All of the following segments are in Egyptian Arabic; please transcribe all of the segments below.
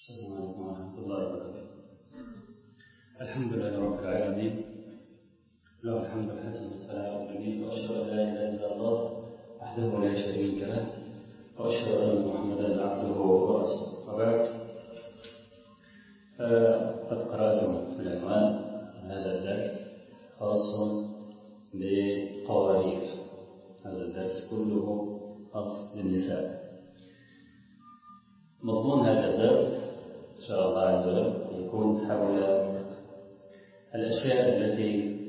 السلام عليكم ورحمة الله وبركاته الحمد لله رب العالمين له الحمد الحسن والثناء الجميل وأشهد أن لا إله إلا الله وحده لا شريك له وأشهد أن محمدا عبده ورسوله وبعد فقد قرأتم في العنوان هذا الدرس خاص بقوارير هذا الدرس كله خاص بالنساء مضمون هذا الدرس إن شاء الله عز وجل يكون حول الأشياء التي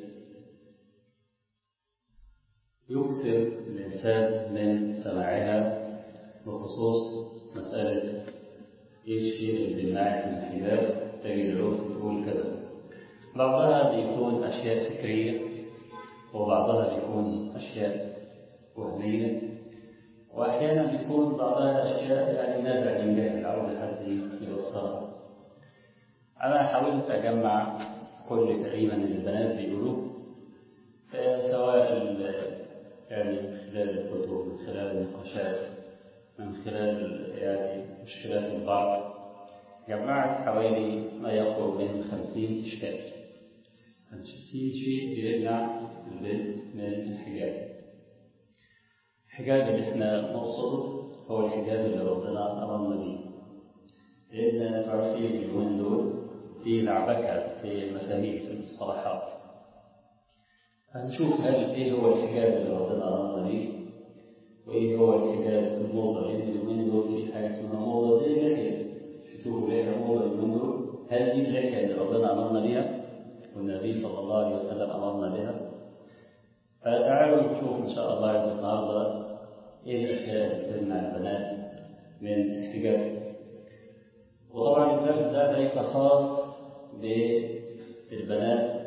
يكثر الإنسان من سماعها بخصوص مسألة إيش هي اللي بيمنعك من الحجاب تجد الأخت تقول كذا بعضها بيكون أشياء فكرية وبعضها بيكون أشياء وهمية وأحيانا بيكون بعضها أشياء يعني نابع من جهل عاوز حد يوصلها أنا حاولت أجمع كل تقريبا اللي البنات بيقولوه سواء يعني من خلال الكتب من خلال النقاشات من خلال يعني مشكلات البعض جمعت حوالي ما يقرب من خمسين إشكال خمسين شيء بيمنع البنت من الحجاب الحجاب اللي احنا نقصده هو الحجاب اللي ربنا أمرنا بيه لأن تعرفين اليومين دول في لعبكة في المفاهيم في المصطلحات هنشوف هل ايه هو الحجاب اللي ربنا أمرنا بيه وايه هو الحجاب الموضة لأن اليومين دول في حاجة اسمها موضة زي اللحية شوفوا لحية موضة اليومين دول هل دي اللحية اللي ربنا أمرنا بيها والنبي صلى الله عليه وسلم أمرنا بها فتعالوا نشوف إن شاء الله عز النهارده إيه الأشياء اللي تمنع البنات من الحجاب وطبعا الدرس ده ليس خاص بالبنات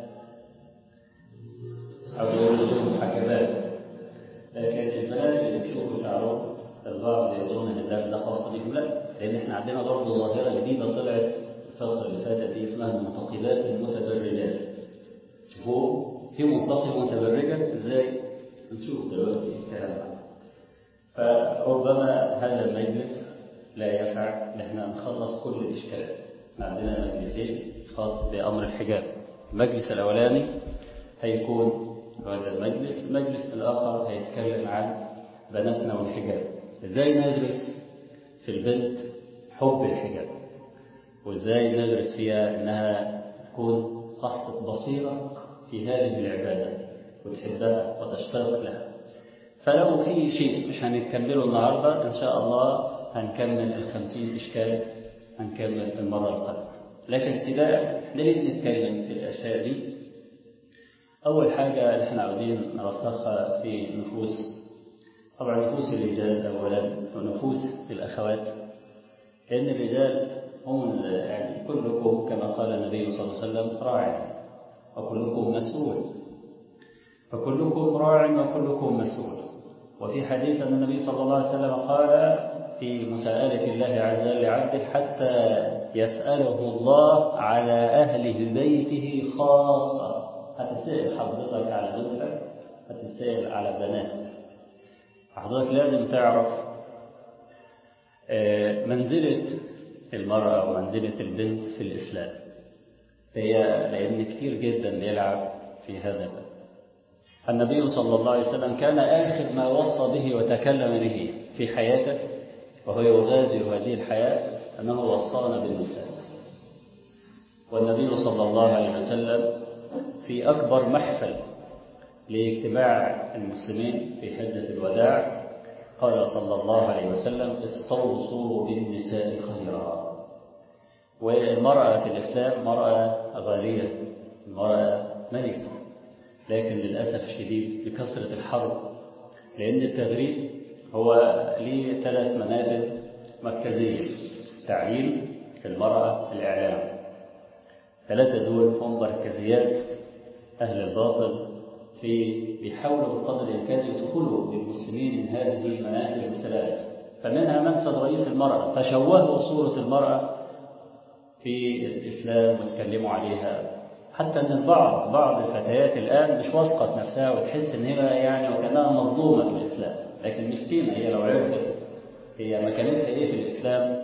أو المحجبات لكن البنات اللي بيشوفوا شعرهم البعض يظن ان الدرس ده خاص بيهم لا لان احنا عندنا برضه ظاهره جديده طلعت الفتره اللي فاتت دي اسمها المنتقبات المتبرجات هو في منتقب متبرجه ازاي؟ نشوف دلوقتي الكلام ده فربما هذا المجلس لا يسع ان احنا نخلص كل الاشكالات عندنا مجلسين خاص بامر الحجاب المجلس الاولاني هيكون هذا المجلس المجلس الاخر هيتكلم عن بناتنا والحجاب ازاي ندرس في البنت حب الحجاب وازاي ندرس فيها انها تكون صاحبة بصيرة في هذه العبادة وتحبها وتشتاق لها فلو في شيء مش هنكمله النهاردة إن شاء الله هنكمل الخمسين إشكال هنكمل المرة القادمة لكن ابتداء نريد نتكلم في الأشياء دي أول حاجة اللي احنا عاوزين نرسخها في نفوس طبعا نفوس الرجال أولا ونفوس الأخوات لأن الرجال هم يعني كلكم كما قال النبي صلى الله عليه وسلم راع وكلكم مسؤول فكلكم راع وكلكم مسؤول وفي حديث أن النبي صلى الله عليه وسلم قال في مساءلة الله عز وجل لعبده حتى يسأله الله على أهل بيته خاصة هتسأل حضرتك على زوجتك هتسأل على بناتك حضرتك لازم تعرف منزلة المرأة ومنزلة البنت في الإسلام هي لأن كثير جدا بيلعب في هذا الباب النبي صلى الله عليه وسلم كان آخر ما وصى به وتكلم به في حياته وهو يغادر هذه الحياة أنه وصانا بالنساء والنبي صلى الله عليه وسلم في أكبر محفل لاجتماع المسلمين في حجة الوداع قال صلى الله عليه وسلم استوصوا بالنساء خيرا والمرأة في الإسلام مرأة غالية المرأة ملكة لكن للأسف الشديد بكثرة الحرب لأن التغريب هو ليه ثلاث منافذ مركزية تعليم المرأة الإعلام ثلاثة دول هم مركزيات أهل الباطل في بيحاولوا بقدر الإمكان يدخلوا بالمسلمين من هذه المنافذ الثلاث فمنها منفذ رئيس المرأة فشوهوا صورة المرأة في الإسلام واتكلموا عليها حتى ان البعض بعض الفتيات الان مش واثقه في نفسها وتحس ان هي يعني وكانها مظلومه في الاسلام لكن مسكينه هي لو عرفت هي مكانتها ايه في الاسلام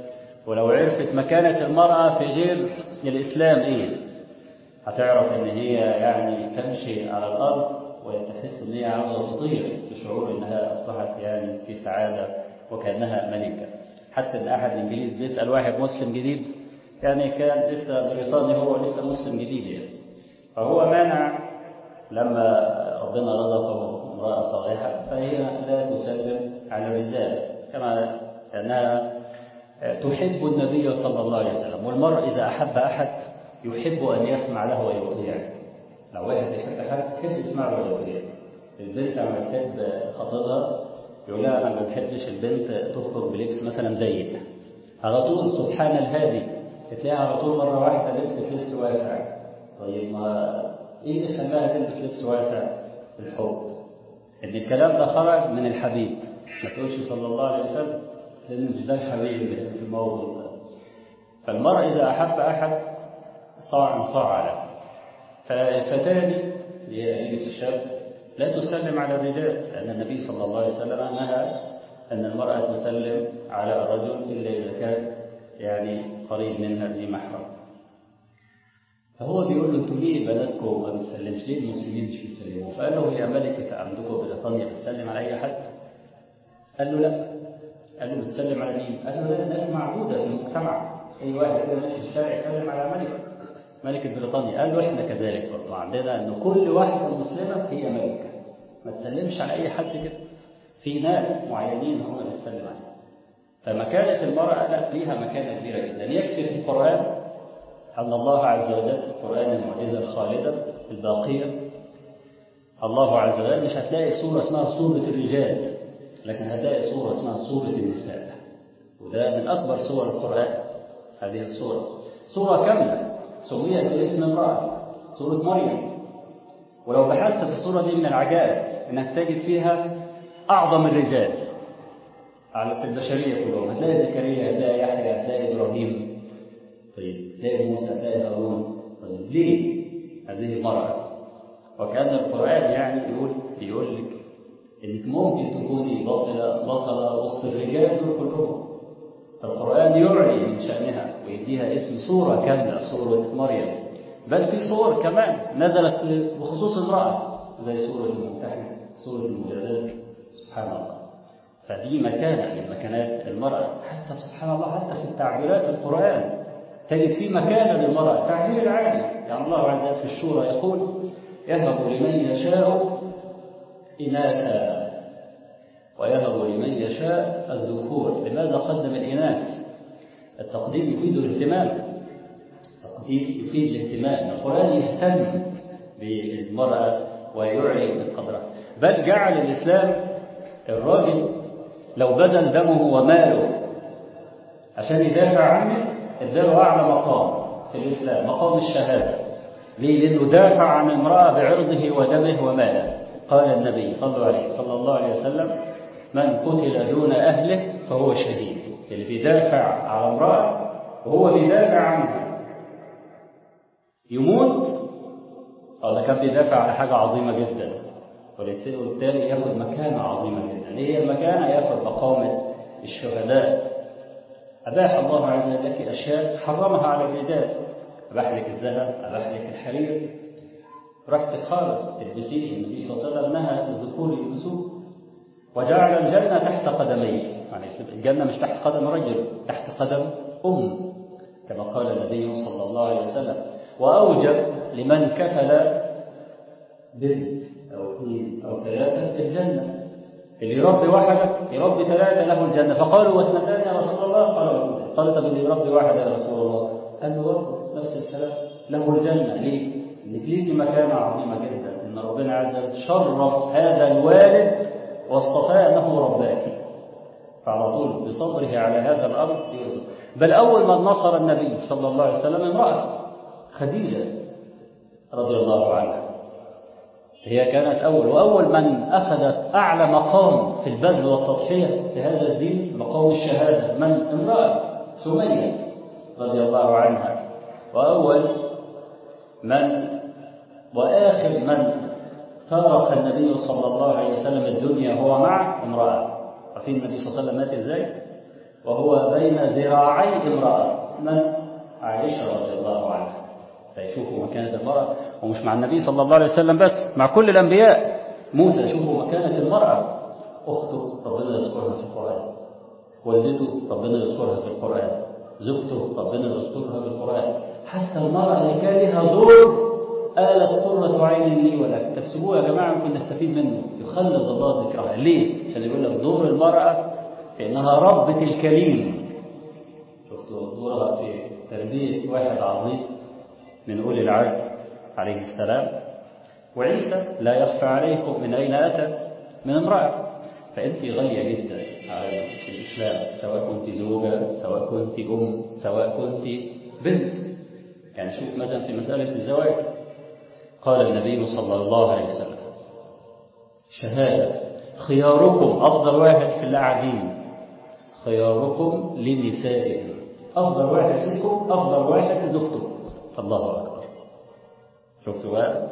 ولو عرفت مكانة المرأة في غير الإسلام إيه هتعرف إن هي يعني تمشي على الأرض وتحس إن هي عاوزة تطير بشعور إنها أصبحت يعني في سعادة وكأنها ملكة حتى إن أحد الإنجليز بيسأل واحد مسلم جديد يعني كان لسه بريطاني هو لسه مسلم جديد يعني فهو مانع لما ربنا رزقه امرأة صالحة فهي لا تسلم على الرجال كما أنها تحب النبي صلى الله عليه وسلم والمرء إذا أحب أحد يحب أن يسمع له ويطيع لو واحد يحب أحد يحب يسمع له ويطيع البنت لما تحب خطيبها يقول لها أنا ما بحبش البنت تخرج بلبس مثلا ضيق على طول سبحان الهادي تلاقيها على طول مرة واحدة لبست لبس واسع طيب ما إيه اللي خلاها تلبس لبس واسع؟ الحب إن الكلام ده خرج من الحبيب ما تقولش صلى الله عليه وسلم لأن مش ده الحبيب في الموضوع ده فالمرء إذا أحب أحد صاع صاع له فالفتان هي الشاب لا تسلم على الرجال لأن النبي صلى الله عليه وسلم نهى أن المرأة تسلم على الرجل إلا إذا كان يعني قريب منها ذي محرم فهو بيقول له انتوا ليه بلدكم ما بتسلمش ليه المسلمين مش بيسلموا فقال له هي ملكة عندكم بريطانيا بتسلم على أي حد قال له لا قال له بتسلم على مين قال له لا الناس معدودة في المجتمع أي واحد كده ماشي في الشارع يسلم على ملكة ملكة بريطانيا قال له احنا كذلك برضه عندنا ان كل واحدة مسلمة هي ملكة ما تسلمش على أي حد كده في ناس معينين هم اللي تسلم عليهم فمكانة المرأة لا ليها مكانة كبيرة جدا يكفي في القرآن أن الله عز وجل في القرآن المعجزة الخالدة الباقية الله عز وجل مش هتلاقي سورة اسمها سورة الرجال لكن هتلاقي سورة اسمها سورة النساء وده من أكبر سور القرآن هذه السورة سورة كاملة سميت باسم امرأة سورة مريم ولو بحثت في السورة دي من العجائب انك تجد فيها أعظم الرجال على في البشرية كلهم هتلاقي زكريا هتلاقي يحيى هتلاقي إبراهيم طيب هتلاقي موسى هتلاقي هارون طيب ليه هذه المرأة وكأن القرآن يعني يقول بيقول لك إنك ممكن تكوني بطلة بطلة وسط الرجال دول كلهم فالقرآن يعلي من شأنها ويديها اسم سورة كاملة سورة مريم بل في صور كمان نزلت بخصوص امرأة زي سورة الممتحنة سورة المجادلة سبحان الله فدي مكانة من مكانات المرأة حتى سبحان الله حتى في التعبيرات القرآن تجد في مكانة للمرأة تعبير عالي يعني الله عز وجل في الشورى يقول يهب لمن يشاء إناثا ويهب لمن يشاء الذكور لماذا قدم الإناث التقديم يفيد الاهتمام التقديم يفيد الاهتمام القرآن يهتم بالمرأة ويعلي من قدرها بل جعل الإسلام الراجل لو بذل دمه وماله عشان يدافع عنك اداله أعلى مقام في الإسلام مقام الشهادة ليه؟ لأنه دافع عن امرأة بعرضه ودمه وماله قال النبي صلى الله عليه صلى الله عليه وسلم من قتل دون أهله فهو شهيد اللي بيدافع على امرأة وهو بيدافع عنها يموت أو ده كان بيدافع على حاجة عظيمة جدا وبالتالي ياخد مكانة عظيمة جدا ايه هي المكانة ياخد مقام الشهداء أباح الله عز وجل لك أشياء حرمها على الرجال أباح لك الذهب أباح لك الحرير راحتك خالص تلبسيه النبي صلى الله عليه وسلم نهى الذكور يلبسوه وجعل الجنة تحت قدميه يعني الجنة مش تحت قدم رجل تحت قدم أم كما قال النبي صلى الله عليه وسلم وأوجب لمن كفل بنت أو اثنين أو ثلاثة الجنة اللي يربي واحدة يربي ثلاثة له الجنة فقالوا واثنتان يا رسول الله قال قال طب اللي يربي واحدة يا رسول الله قال له برضه نفس الكلام له الجنة ليه؟ انك ليكي مكانة عظيمة جدا ان ربنا عز وجل شرف هذا الوالد واصطفاه انه رباك فعلى طول بصبره على هذا الامر يرزق بل اول من نصر النبي صلى الله عليه وسلم امرأة خديجة رضي الله عنها هي كانت أول وأول من أخذت أعلى مقام في البذل والتضحية في هذا الدين مقام الشهادة من امرأة سمية رضي الله عنها وأول من وآخر من فارق النبي صلى الله عليه وسلم الدنيا هو مع امرأة عارفين النبي صلى الله عليه وسلم مات ازاي؟ وهو بين ذراعي امرأة من عائشة رضي الله عنها فيشوفوا مكانة المرأة ومش مع النبي صلى الله عليه وسلم بس مع كل الأنبياء موسى شوفوا مكانة المرأة أخته ربنا يذكرها في القرآن والدته ربنا يذكرها في القرآن زوجته ربنا يذكرها في القرآن حتى المرأة اللي كان لها دور آلت قرة عين لي ولك تحسبوه يا جماعة ممكن نستفيد منه يخلد الله ذكرها ليه؟ عشان يقول لك دور المرأة في إنها ربة الكليم شفتوا دورها في تربية واحد عظيم من أولي العزم عليه السلام وعيسى لا يخفى عليكم من أين أتى من امرأة فأنت غالية جدا على الإسلام سواء كنت زوجة سواء كنت أم سواء كنت بنت يعني شوف مثلا في مسألة الزواج قال النبي صلى الله عليه وسلم شهادة خياركم أفضل واحد في الأعدين خياركم لنسائهم أفضل واحد فيكم أفضل واحد لزوجته الله أكبر شفتوا بقى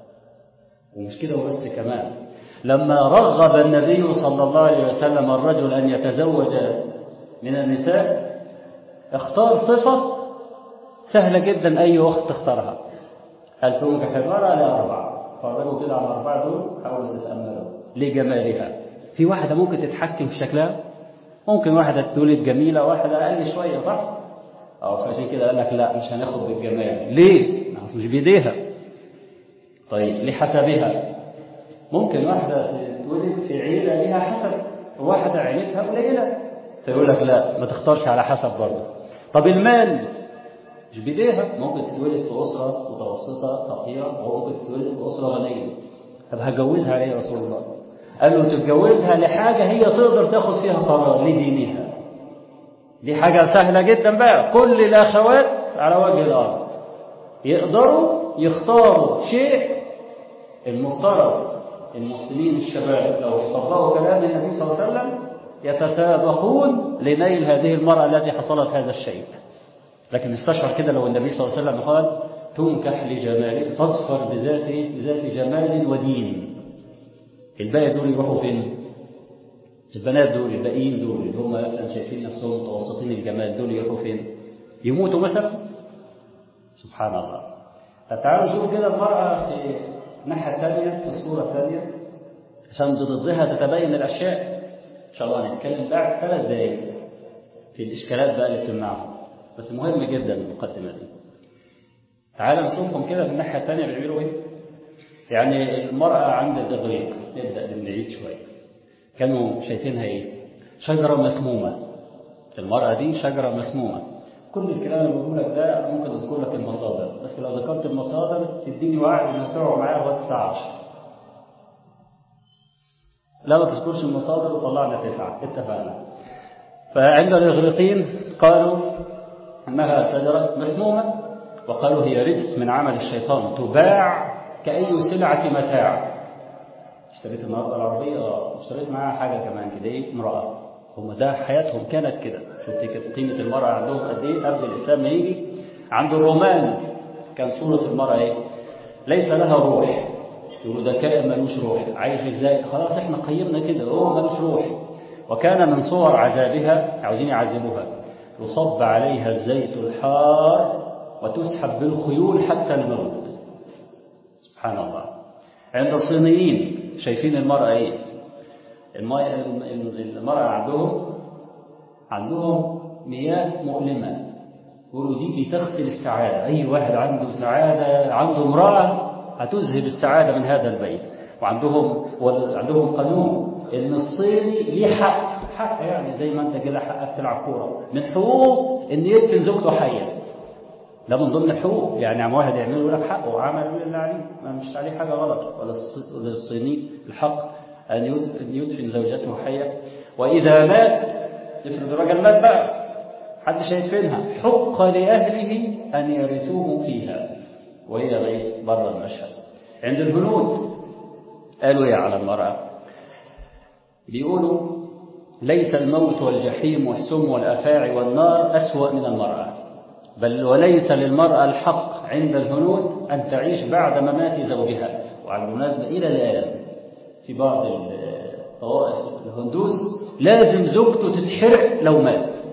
ومش كده وبس كمان لما رغب النبي صلى الله عليه وسلم الرجل أن يتزوج من النساء اختار صفة سهلة جدا أي أخت تختارها هل تنكح المرأة لأربعة فرجوا كده على الأربعة دول حاولوا تتأملوا لجمالها في واحدة ممكن تتحكم في شكلها ممكن واحدة تولد جميلة واحدة أقل شوية صح؟ أو فعشان كده قال لك لا مش هناخد بالجمال ليه؟ مش بإيديها طيب لحسبها ممكن واحدة تولد في عيلة لها حسب وواحدة عيلتها قليلة فيقول لك لا ما تختارش على حسب برضه طب المال مش بإيديها ممكن تتولد في أسرة متوسطة فقيرة أو ممكن تتولد في أسرة غنية طب هجوزها عليه رسول الله قال له تتجوزها لحاجة هي تقدر تاخد فيها قرار لدينها دي حاجة سهلة جدا بقى كل الأخوات على وجه الأرض يقدروا يختاروا شيء المفترض المسلمين الشباب لو طبقوا كلام النبي صلى الله عليه وسلم يتسابقون لنيل هذه المرأة التي حصلت هذا الشيء لكن استشعر كده لو النبي صلى الله عليه وسلم قال تنكح لجمال فاظفر بذات بذات جمال ودين الباقي دول يروحوا فين البنات دول الباقيين دول اللي هم مثلا شايفين نفسهم متوسطين الجمال دول يروحوا فين يموتوا مثلا سبحان الله طب تعالوا نشوف كده المرأة في الناحية الثانية في الصورة الثانية عشان بضدها تتبين الأشياء إن شاء الله هنتكلم بعد ثلاث دقايق في الإشكالات بقى اللي بتمنعهم بس مهم جدا المقدمة دي تعالى نشوفهم كده من الناحية الثانية بيعملوا إيه يعني المرأة عند الإغريق نبدأ من بعيد شوية كانوا شايفينها إيه شجرة مسمومة المرأة دي شجرة مسمومة كل الكلام اللي بقوله لك ده ممكن اذكر لك المصادر بس لو ذكرت المصادر تديني وعد انك تقعد معايا لغايه الساعه 10 لا ما تذكرش المصادر وطلعنا تسعه اتفقنا فعند الاغريقيين قالوا انها شجره مسمومه وقالوا هي رجس من عمل الشيطان تباع كأي سلعة متاع اشتريت النهارده العربية اه اشتريت معاها حاجة كمان كده ايه امرأة هم ده حياتهم كانت كده شفت كده قيمة المرأة عندهم قد ايه قبل الإسلام ما يجي عند الرومان كان صورة المرأة ايه ليس لها روح يقولوا ده كائن ملوش روح عايش ازاي خلاص احنا قيمنا كده هو ملوش روح وكان من صور عذابها عاوزين يعذبوها يصب عليها الزيت الحار وتسحب بالخيول حتى الموت سبحان الله عند الصينيين شايفين المرأة ايه المرأة عندهم عندهم مياه مؤلمة يقولوا دي بتغسل السعادة أي واحد عنده سعادة عنده امرأة هتذهب السعادة من هذا البيت وعندهم عندهم قانون إن الصيني ليه حق حق يعني زي ما أنت كده حقك تلعب كورة من حقوق إن يدفن زوجته حية ده من ضمن الحقوق يعني عم واحد يعمل لك حقه وعمل اللي عليه ما مش عليه حاجة غلط ولا الصيني الحق أن يدفن زوجته حية وإذا مات افرض الراجل مات بقى حدش هيدفنها حق لأهله أن يرثوه فيها وهي غير بره المشهد عند الهنود قالوا ايه على المرأة بيقولوا ليس الموت والجحيم والسم والأفاعي والنار أسوأ من المرأة بل وليس للمرأة الحق عند الهنود أن تعيش بعد ممات زوجها وعلى المناسبة إلى الآن في بعض الطوائف الهندوس لازم زوجته تتحرق لو مات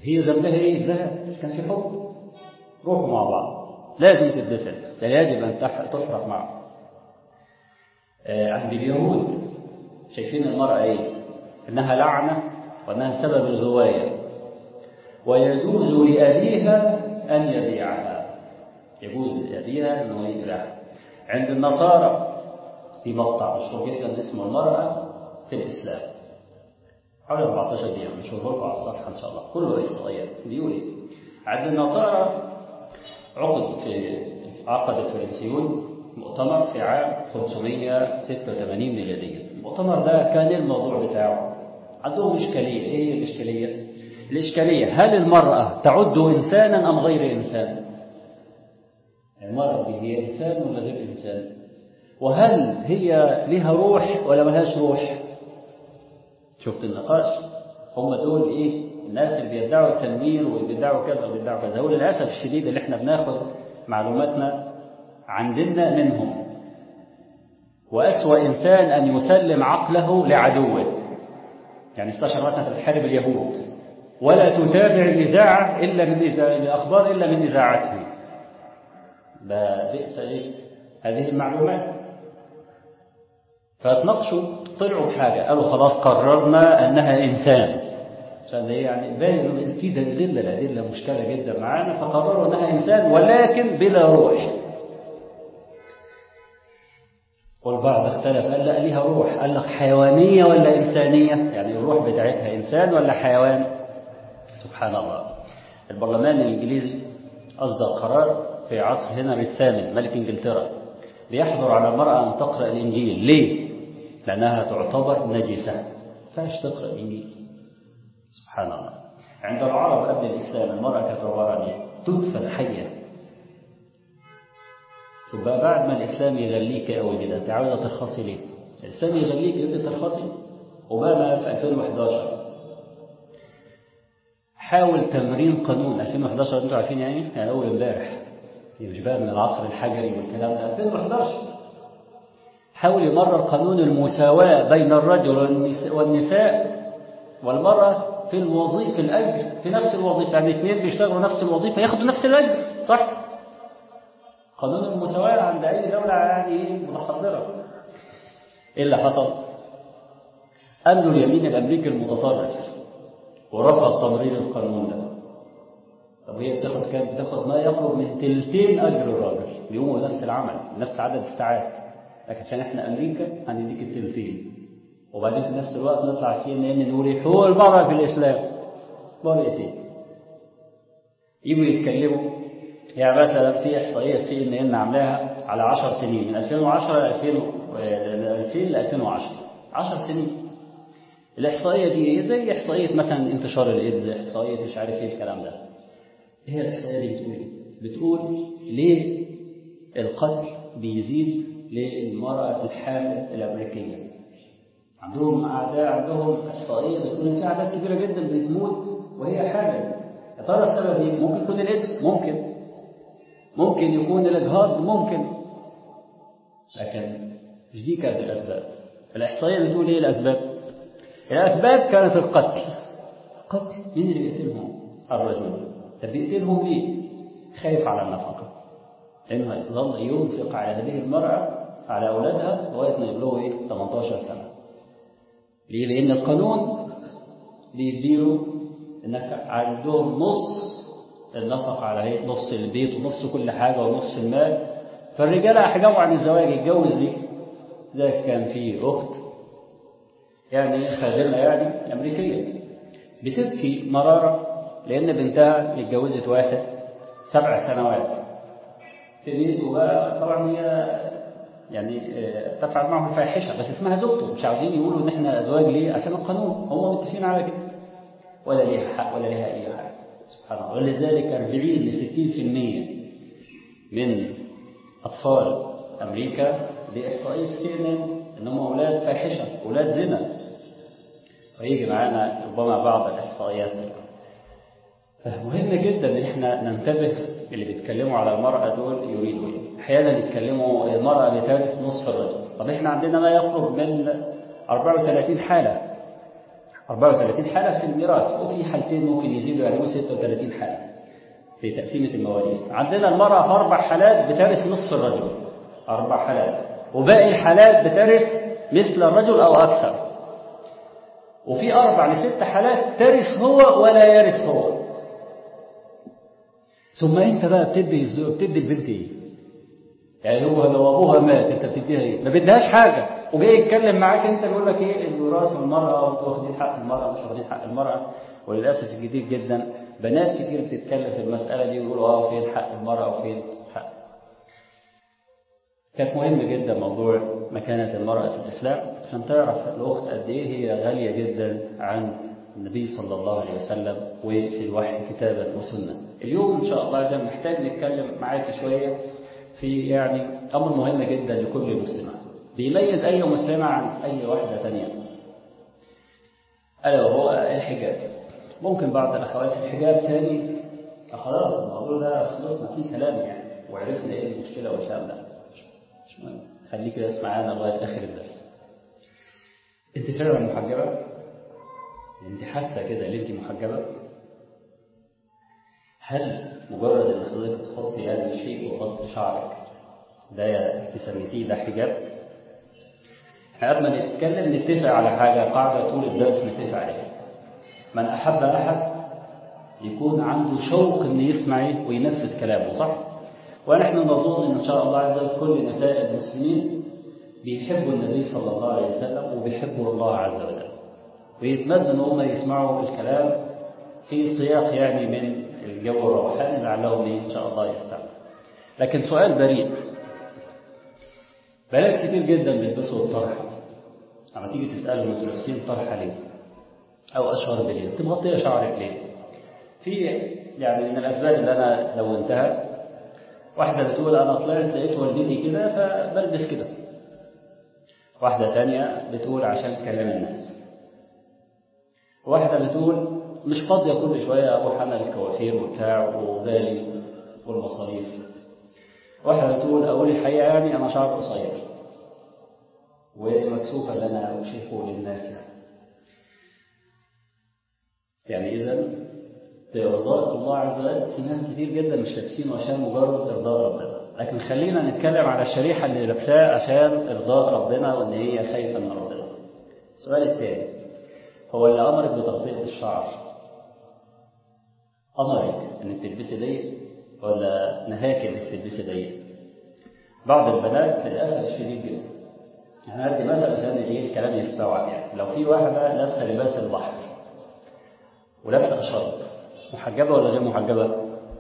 هي ذنبها ايه ذهب كان في حب روحوا مع بعض لازم تدفن يجب ان تحرق معه آه عند اليهود شايفين المرأة ايه انها لعنة وانها سبب الغواية ويجوز لأبيها أن يبيعها يجوز لأبيها أنه يبيعها عند النصارى في مقطع مشهور جدا اسمه المرأة في الإسلام حوالي 14 دقيقة مش لكم على الصفحة إن شاء الله كله إحصائيات بيقول إيه عند النصارى عقد في عقد الفرنسيون مؤتمر في عام 586 ميلادية المؤتمر ده كان الموضوع بتاعه عندهم إشكالية إيه هي الإشكالية؟ الإشكالية هل المرأة تعد إنسانا أم غير إنسان؟ المرأة هي إنسان ولا غير إنسان؟ وهل هي لها روح ولا ملهاش روح؟ شفت النقاش؟ هم دول إيه؟ الناس اللي بيدعوا التنوير وبيدعوا كذا وبيدعوا كذا هو للأسف الشديد اللي احنا بناخد معلوماتنا عندنا منهم وأسوأ إنسان أن يسلم عقله لعدوه يعني استشعر مثلا تحارب اليهود ولا تتابع الإذاعة إلا من إذا... الأخبار إلا من إذاعته ده بئس إيه هذه المعلومات فتناقشوا طلعوا بحاجة قالوا خلاص قررنا أنها إنسان عشان هي يعني باين في دليل الأدلة مشكلة جدا معانا فقرروا أنها إنسان ولكن بلا روح والبعض اختلف قال لا ليها روح قال لك حيوانية ولا إنسانية يعني الروح بتاعتها إنسان ولا حيوان سبحان الله البرلمان الإنجليزي أصدر قرار في عصر هنري الثامن ملك إنجلترا بيحظر على المرأة أن تقرأ الإنجيل ليه؟ لأنها تعتبر نجسة فاش تقرأ الإنجيل سبحان الله عند العرب قبل الإسلام المرأة كانت عبارة عن إيه؟ تدفن حية يبقى بعد ما الإسلام يغليك قوي كده أنت عاوزة ترخصي ليه؟ الإسلام يغليك أنت ترخصي وبقى في 2011 حاول تمرين قانون 2011 انتوا عارفين يعني يعني اول امبارح مش بقى من العصر الحجري والكلام ده 2011 حاول يمرر قانون المساواة بين الرجل والنساء والمرأة في الوظيفة في الأجر في نفس الوظيفة يعني اثنين بيشتغلوا نفس الوظيفة ياخدوا نفس الأجر صح؟ قانون المساواة عند أي دولة يعني متحضرة إيه اللي حصل؟ قالوا اليمين الأمريكي المتطرف ورفض تمرير القانون ده طب هي بتاخد كام بتاخد ما يقرب من تلتين اجر الراجل بيقوموا نفس العمل نفس عدد الساعات لكن عشان احنا امريكا هنديك التلتين وبعدين في نفس الوقت نطلع سي ان ان نقول حقوق المراه في الاسلام مرأتين يجوا يتكلموا يعني مثلا في احصائيه سي ان ان عاملاها على 10 سنين من 2010 ل 2000 ل 2010 10 سنين الإحصائية دي زي إحصائية مثلا انتشار الإيدز إحصائية مش عارف إيه الكلام ده هي الإحصائية دي بتقول بتقول ليه القتل بيزيد للمرأة الحامل الأمريكية عندهم أعداء عندهم إحصائية بتقول إن في أعداد كبيرة جدا بتموت وهي حامل يا ترى السبب إيه؟ ممكن يكون الإيدز ممكن ممكن يكون الإجهاض ممكن لكن مش دي كانت الأسباب الإحصائية بتقول إيه الأسباب؟ الأسباب كانت القتل القتل مين اللي بيقتلهم؟ الرجل طب بيقتلهم ليه؟ خايف على النفقة لأنه يظل ينفق على هذه المرأة على أولادها لغاية ما يبلغوا إيه؟ 18 سنة ليه؟ لأن القانون بيديله إنك عندهم نص النفقة على إيه؟ نص البيت ونص كل حاجة ونص المال فالرجال أحجموا عن الزواج يتجوز دي ده كان في أخت يعني خادمة يعني أمريكية بتبكي مرارة لأن بنتها اتجوزت واحد سبع سنوات تريد وبقى طبعا هي يعني تفعل معه الفاحشة بس اسمها زوجته مش عاوزين يقولوا إن إحنا أزواج ليه عشان القانون هم متفقين على كده ولا ليها حق ولا ليها أي حق سبحان الله ولذلك 40 ل 60% من أطفال أمريكا بإحصائية سي إن إن إنهم أولاد فاحشة أولاد زنا ويجي معانا ربما بعض الإحصائيات فمهم جدا إن إحنا ننتبه اللي بيتكلموا على المرأة دول يريدوا إيه أحيانا يتكلموا المرأة بترث نصف الرجل طب إحنا عندنا ما يقرب من 34 حالة 34 حالة في الميراث وفي حالتين ممكن يزيدوا يعني 36 حالة في تقسيمة المواريث عندنا المرأة في أربع حالات بترث نصف الرجل أربع حالات وباقي الحالات بترث مثل الرجل أو أكثر وفي أربع لست حالات ترث هو ولا يرث هو ثم أنت بقى بتدي الزوج بتدي البنت إيه؟ يعني هو لو أبوها مات أنت بتديها إيه؟ ما بدهاش حاجة وجاي يتكلم معاك أنت بيقول لك إيه الوراث المرأة وأنتوا واخدين حق المرأة مش واخدين حق المرأة وللأسف الجديد جدا بنات كتير بتتكلم في المسألة دي ويقولوا اه فين حق المرأة وفين حق كانت مهم جدا موضوع مكانة المرأة في الإسلام عشان تعرف الأخت قد إيه هي غالية جدا عن النبي صلى الله عليه وسلم وفي الوحي كتابة وسنة اليوم إن شاء الله عز وجل محتاج نتكلم معاك شوية في يعني أمر مهم جدا لكل مسلمة بيميز أي مسلمة عن أي واحدة تانية ألا وهو الحجاب ممكن بعض الأخوات الحجاب تاني خلاص الموضوع ده خلصنا فيه كلام يعني وعرفنا إيه المشكلة والكلام ده مش مهم خليك بس معانا لغاية آخر الدرس أنت فعلا محجبة؟ أنت حاسة كده إن أنت محجبة؟ هل مجرد إن حضرتك تحطي هذا الشيء وتغطي شعرك ده تسميتيه ده حجاب؟ قبل ما نتكلم نتفق على حاجة قاعدة طول الدرس نتفق عليها من أحب أحد يكون عنده شوق إن يسمع وينفذ كلامه صح؟ ونحن نظن إن شاء الله عز وجل كل نساء المسلمين بيحبوا النبي صلى الله عليه وسلم وبيحبوا الله عز وجل ويتمنى إن هم يسمعوا الكلام في سياق يعني من الجو الروحاني لعلهم إن شاء الله يستمعوا لكن سؤال بريء بنات كتير جدا بيلبسوا الطرحة لما تيجي تسألهم انتوا لابسين طرحة ليه؟ أو أشهر بليه؟ أنت مغطية شعرك ليه؟ في يعني من الأسباب اللي أنا لونتها واحدة بتقول أنا طلعت لقيت والدتي كده فبلبس كده واحدة تانية بتقول عشان كلام الناس واحدة بتقول مش فاضية كل شوية أروح أنا الكوافير وبتاع وغالي والمصاريف واحدة بتقول أقول الحقيقة يعني أنا شعر قصير ومكسوفة إن أنا أشوفه للناس يعني يعني إذا بإرضاء الله عز وجل في ناس كتير جدا مش لابسينه عشان مجرد إرضاء ربنا لكن خلينا نتكلم على الشريحة اللي لابساه عشان إرضاء ربنا وإن هي خايفة من ربنا السؤال الثاني هو اللي أمرك بتغطية الشعر أمرك إنك تلبسي ضيق ولا نهاك إنك تلبسي ضيق بعض البنات للأسف الشديد جدا أنا هدي مثل عشان إيه الكلام يستوعب يعني لو في واحدة لابسة لباس البحر ولابسة أشرط محجبة ولا غير محجبة؟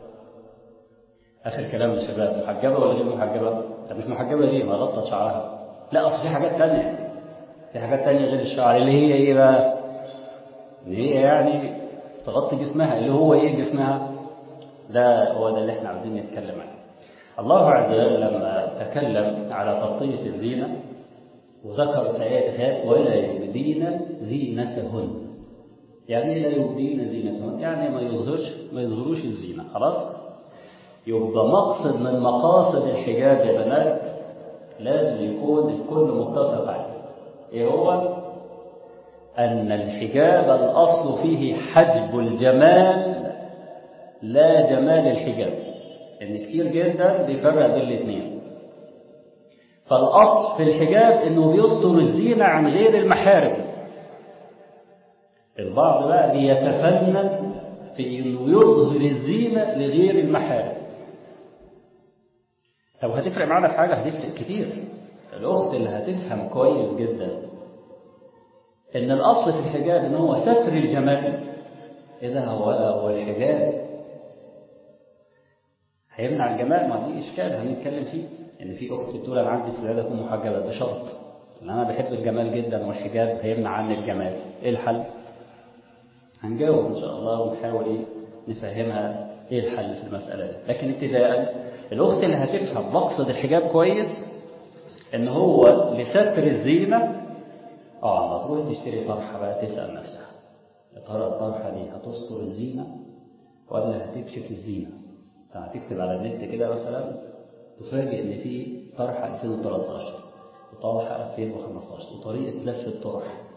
آخر كلام للشباب محجبة ولا غير محجبة؟ طب مش محجبة ليه؟ ما غطت شعرها لا أصل في حاجات تانية في حاجات تانية غير الشعر اللي هي إيه بقى؟ اللي هي يعني تغطي جسمها اللي هو إيه جسمها؟ ده هو ده اللي إحنا عاوزين نتكلم عنه الله عز وجل لما تكلم على تغطية الزينة وذكر في آيات ولا يبدين زينتهن يعني لا يبدين زينتهن يعني ما يظهرش ما يظهروش الزينة خلاص يبقى مقصد من مقاصد الحجاب يا بنات لازم يكون الكل متفق عليه ايه هو أن الحجاب الأصل فيه حجب الجمال لا جمال الحجاب إن كتير جدا بيفرق بين الاثنين فالأصل في الحجاب إنه بيستر الزينة عن غير المحارم البعض بقى بيتفنن في إنه يظهر الزينة لغير المحارم طب هتفرق معانا في حاجة هتفرق كتير الأخت اللي هتفهم كويس جدا إن الأصل في الحجاب إن هو ستر الجمال إذا هو هو الحجاب هيمنع الجمال ما دي إشكال هنتكلم فيه إن في أخت بتقول أنا عندي استعداد أكون محجبة بشرط إن أنا بحب الجمال جدا والحجاب هيمنع عني الجمال إيه الحل؟ هنجاوب إن شاء الله ونحاول إيه نفهمها إيه الحل في المسألة دي لكن ابتداء الأخت اللي هتفهم مقصد الحجاب كويس إن هو لستر الزينة آه ما تروح تشتري طرحة بقى تسأل نفسها يا ترى الطرحة دي هتستر الزينة ولا هتكشف الزينة؟ هتكتب على النت كده مثلا تفاجئ إن في طرحة 2013 وطرحة 2015 وطريقة لف الطرح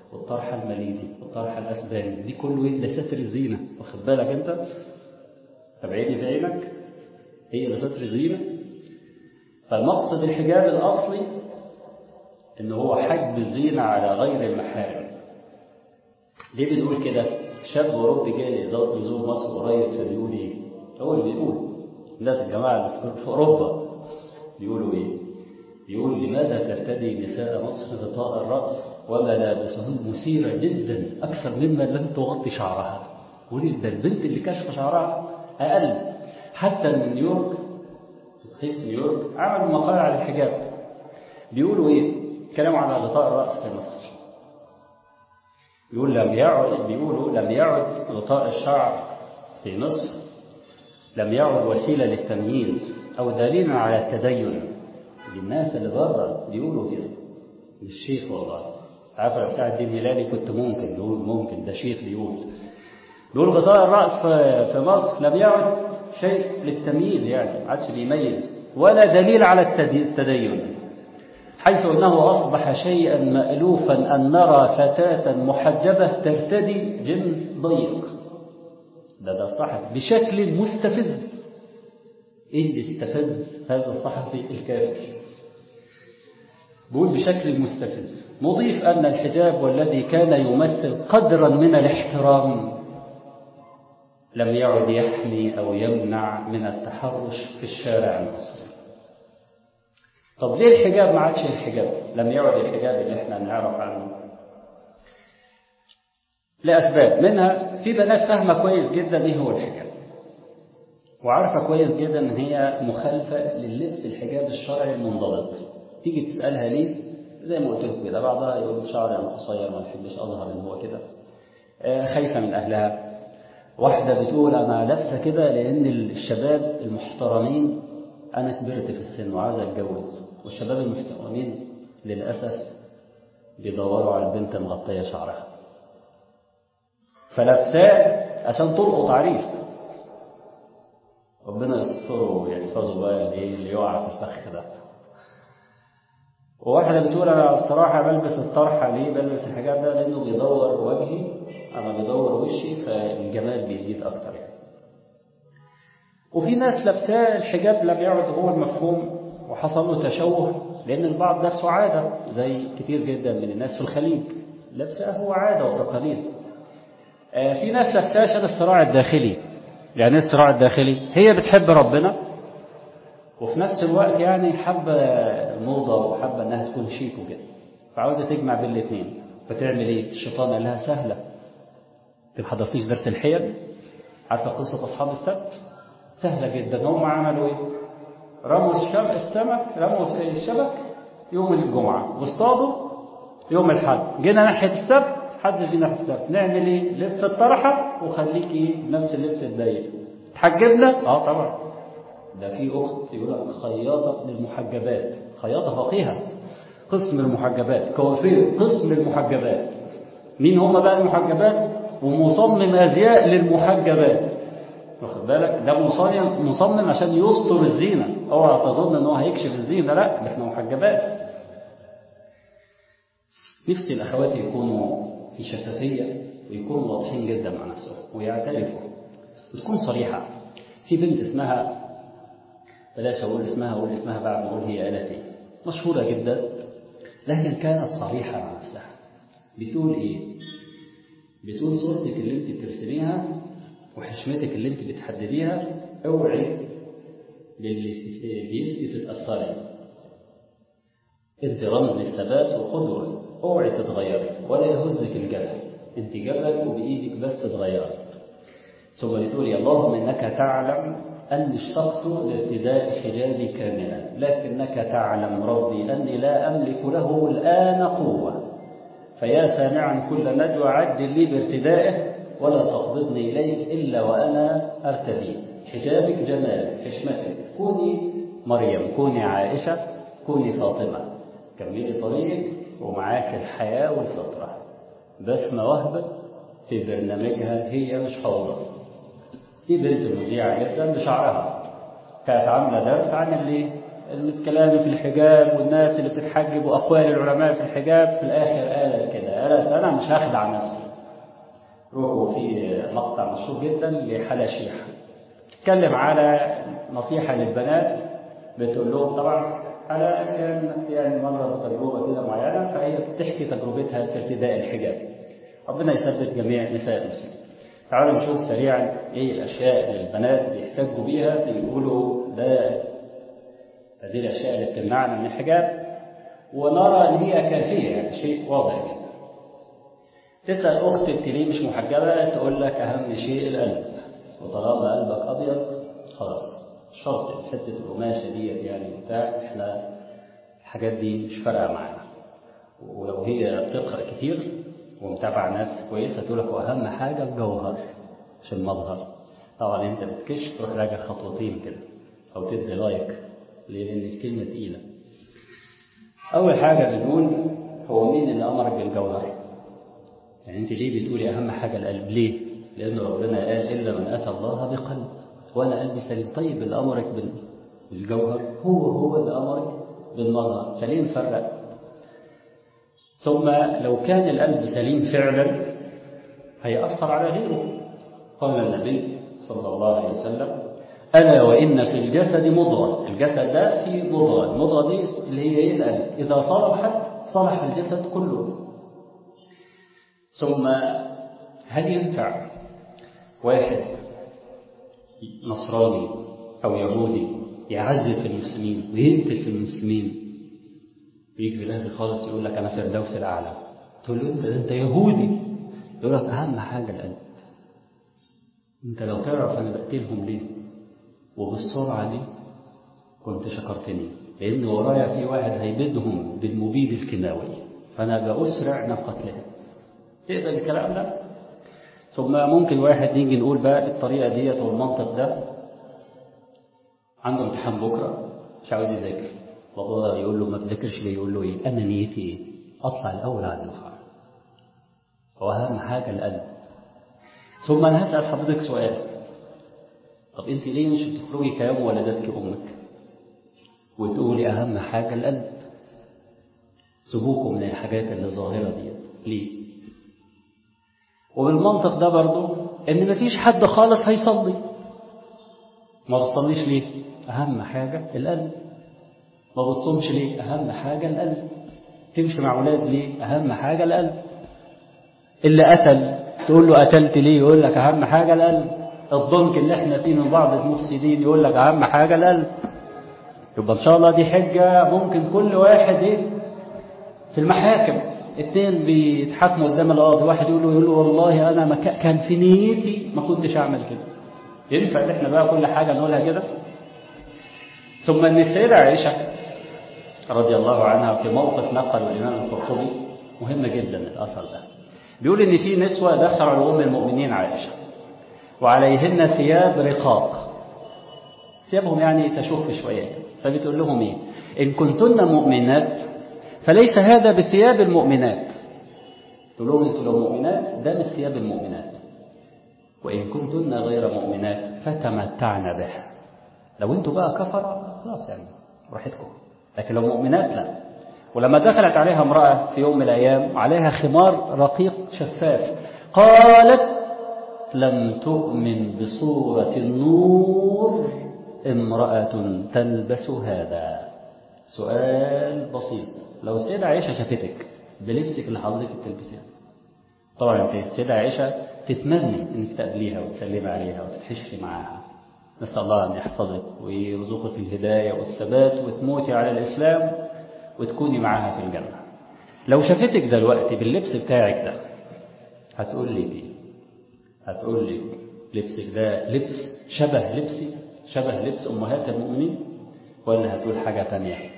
والطرحة المليدي والطرحة الأسباني دي كله إيه ده ستر الزينة واخد بالك أنت طب عيني في عينك هي اللي ستر الزينة فالمقصد الحجاب الأصلي إن هو حجب الزينة على غير المحارم ليه بنقول كده؟ شاب أوروبي جاي يزور مصر قريب فبيقول إيه؟ هو اللي بيقول الناس الجماعة اللي في أوروبا بيقولوا إيه؟ يقول لماذا ترتدي نساء مصر غطاء الرأس وملابسهن مثيرة جدا أكثر مما لم تغطي شعرها يقول ده البنت اللي كشف شعرها أقل حتى نيويورك في صحيفة نيويورك عملوا مقال على الحجاب بيقولوا إيه؟ كلاموا على غطاء الرأس في مصر بيقول لم يعد بيقولوا لم يعد غطاء الشعر في مصر لم يعد وسيلة للتمييز أو دليلا على التدين الناس اللي بره بيقولوا كده مش شيخ والله عارف لو سعد الدين هلالي كنت ممكن نقول ممكن ده شيخ بيقول بيقول غطاء الرأس في مصر لم يعد شيء للتمييز يعني ما عادش بيميز ولا دليل على التدين حيث أنه أصبح شيئا مألوفا أن نرى فتاة محجبة ترتدي جنس ضيق ده ده الصحفي بشكل مستفز إيه اللي استفز هذا الصحفي الكافر بقول بشكل مستفز نضيف أن الحجاب والذي كان يمثل قدرا من الاحترام لم يعد يحمي أو يمنع من التحرش في الشارع المصري طب ليه الحجاب ما عادش الحجاب لم يعد الحجاب اللي احنا نعرف عنه لأسباب منها في بنات فاهمة كويس جدا ايه هو الحجاب وعارفة كويس جدا ان هي مخالفة لللبس الحجاب الشرعي المنضبط تيجي تسألها ليه زي ما قلت لكم كده بعضها يقول شعري انا قصير ما بحبش اظهر ان هو كده خايفة من اهلها واحدة بتقول انا لابسة كده لان الشباب المحترمين انا كبرت في السن وعايزة اتجوز والشباب المحترمين للأسف بيدوروا على البنت مغطية شعرها فلابساه عشان تلقط عريس ربنا يستره ويحفظه بقى اللي يقع في الفخ ده وواحدة بتقول أنا الصراحة بلبس الطرحة ليه بلبس الحجاب ده لأنه بيدور وجهي أنا بيدور وشي فالجمال بيزيد أكتر يعني وفي ناس لابساه الحجاب لم يعد هو المفهوم وحصل له تشوه لأن البعض نفسه عادة زي كتير جدا من الناس في الخليج لابساه هو عادة وتقاليد آه في ناس لابساه عشان الصراع الداخلي يعني ايه الصراع الداخلي هي بتحب ربنا وفي نفس الوقت يعني حابة الموضة وحابة انها تكون شيك وكده فعاوزة تجمع بين الاثنين فتعمل ايه الشيطان قال لها سهلة انت ما حضرتيش درس الحيل عارفة قصة أصحاب السبت سهلة جدا هم عملوا ايه رموا الشبك السمك رموا الشبك يوم الجمعة واصطادوا يوم الحد جينا ناحية السبت حد فينا في السبت نعمل ايه لبس الطرحة وخليك ايه نفس اللبس الضيق تحجبنا اه طبعا ده في اخت يقول لك خياطة للمحجبات خياطة فقيهة قسم المحجبات كوافير قسم المحجبات مين هم بقى المحجبات ومصمم ازياء للمحجبات واخد بالك ده مصمم مصمم عشان يستر الزينه اوعى تظن ان هو هيكشف الزينه لا ده احنا محجبات نفسي الاخوات يكونوا في شفافيه ويكونوا واضحين جدا مع نفسهم ويعترفوا وتكون صريحه في بنت اسمها بلاش اقول اسمها اقول اسمها بعد ما اقول هي قالت ايه مشهوره جدا لكن كانت صريحه مع نفسها بتقول ايه بتقول صورتك اللي انت بترسميها وحشمتك اللي انت بتحدديها اوعي للي بيسكي تتأثري انت رمز للثبات وقدوة اوعي تتغيري ولا يهزك الجبل انت جبل وبايدك بس اتغيرت ثم بتقولي اللهم انك تعلم اني اشتقت لارتداء حجابي كاملا لكنك تعلم ربي اني لا املك له الان قوه فيا سامعا كل نجوى عجل لي بارتدائه ولا تقبضني إليك إلا وأنا أرتدي حجابك جمالك حشمتك كوني مريم كوني عائشة كوني فاطمة كملي طريقك ومعاك الحياة والفطرة بسمة وهبة في برنامجها هي مش فوضى دي بنت مذيعة جدا بشعرها كانت عاملة درس عن اللي الكلام في الحجاب والناس اللي بتتحجب وأقوال العلماء في الحجاب في الآخر قالت كده مسألة أنا مش هخدع نفسي روحوا في مقطع مشهور جدا لحلا شيح تتكلم على نصيحة للبنات بتقول لهم طبعا حلا كان يعني مرة بتجربة كده معينة فهي بتحكي تجربتها في ارتداء الحجاب ربنا يثبت جميع نساء المسلمين تعالوا نشوف سريعا ايه الاشياء اللي البنات بيحتاجوا بيها بيقولوا ده هذه الاشياء اللي بتمنعنا من الحجاب ونرى ان هي كافيه يعني شيء واضح جدا تسال اخت انت ليه مش محجبه تقول لك اهم شيء القلب وطالما قلبك ابيض خلاص شرط حته القماشه ديت يعني بتاع احنا الحاجات دي مش فارقه معانا ولو هي بتقرا كتير ومتابعه ناس كويسه تقول لك واهم حاجه الجوهر مش المظهر طبعا انت بتكش تروح راجع خطوتين كده او تدي لايك ليه؟ لان الكلمه تقيله اول حاجه بنقول هو مين اللي امرك بالجوهر يعني انت ليه بتقولي اهم حاجه القلب ليه لان ربنا قال الا من اتى الله بقلب وانا قلبي سليم طيب اللي امرك بالجوهر هو هو اللي امرك بالمظهر فليه نفرق ثم لو كان القلب سليم فعلا هيأثر على غيره قال النبي صلى الله عليه وسلم ألا وإن في الجسد مضغة الجسد ده فيه مضغة المضغة دي اللي هي إيه القلب إذا صلحت صلح الجسد كله ثم هل ينفع واحد نصراني أو يهودي يعزل في المسلمين ويقتل في المسلمين ويجي في الآخر خالص يقول لك أنا فردوس الأعلى تقول له أنت أنت يهودي يقول لك أهم حاجة القلب أنت لو تعرف أنا بقتلهم ليه وبالسرعة دي كنت شكرتني لأن ورايا في واحد هيبيدهم بالمبيد الكيماوي فأنا بأسرع من قتلهم تقبل الكلام ده ثم ممكن واحد يجي نقول بقى الطريقة ديت والمنطق ده عنده امتحان بكرة مش عاوز يذاكر بابا يقول له ما تذاكرش ليه يقول له ايه انا نيتي ايه اطلع الاول على الدفعه هو اهم حاجه القلب ثم انا هسال حضرتك سؤال طب انت ليه مش بتخرجي كيوم ولدتك امك وتقولي اهم حاجه القلب سيبوكم من الحاجات اللي ظاهره دي ليه وبالمنطق ده برضه ان مفيش حد خالص هيصلي ما بتصليش ليه اهم حاجه القلب ما بتصومش ليه اهم حاجه القلب تمشي مع اولاد ليه اهم حاجه القلب اللي قتل تقول له قتلت ليه يقول لك اهم حاجه القلب الضنك اللي احنا فيه من بعض المفسدين يقول لك اهم حاجه القلب يبقى ان شاء الله دي حجه ممكن كل واحد ايه في المحاكم اتنين بيتحاكموا قدام القاضي واحد يقول له يقول له والله انا ما كان في نيتي ما كنتش اعمل كده ينفع ان احنا بقى كل حاجه نقولها كده ثم ان السيده عائشه رضي الله عنها في موقف نقل الامام القرطبي مهم جدا الاثر ده بيقول ان في نسوه دخلوا على ام المؤمنين عائشه وعليهن ثياب رقاق ثيابهم يعني تشوف شويه فبتقول لهم ايه ان كنتن مؤمنات فليس هذا بثياب المؤمنات تقول لهم انتوا لو مؤمنات ده مش ثياب المؤمنات وان كنتن غير مؤمنات فتمتعن به لو انتوا بقى كفر خلاص يعني راحتكم لكن لو مؤمنات لا ولما دخلت عليها امرأة في يوم من الأيام عليها خمار رقيق شفاف قالت لم تؤمن بصورة النور امرأة تلبس هذا سؤال بسيط لو السيدة عائشة شافتك بلبسك اللي حضرتك بتلبسيه طبعا انت السيدة عائشة تتمني انك تقابليها وتسلمي عليها وتتحشي معاها نسأل الله أن يحفظك ويرزقك الهداية والثبات وتموتي على الإسلام وتكوني معاها في الجنة لو شافتك دلوقتي باللبس بتاعك ده هتقول لي ايه هتقول لي لبسك ده لبس شبه لبسي شبه لبس أمهات المؤمنين ولا هتقول حاجة تانية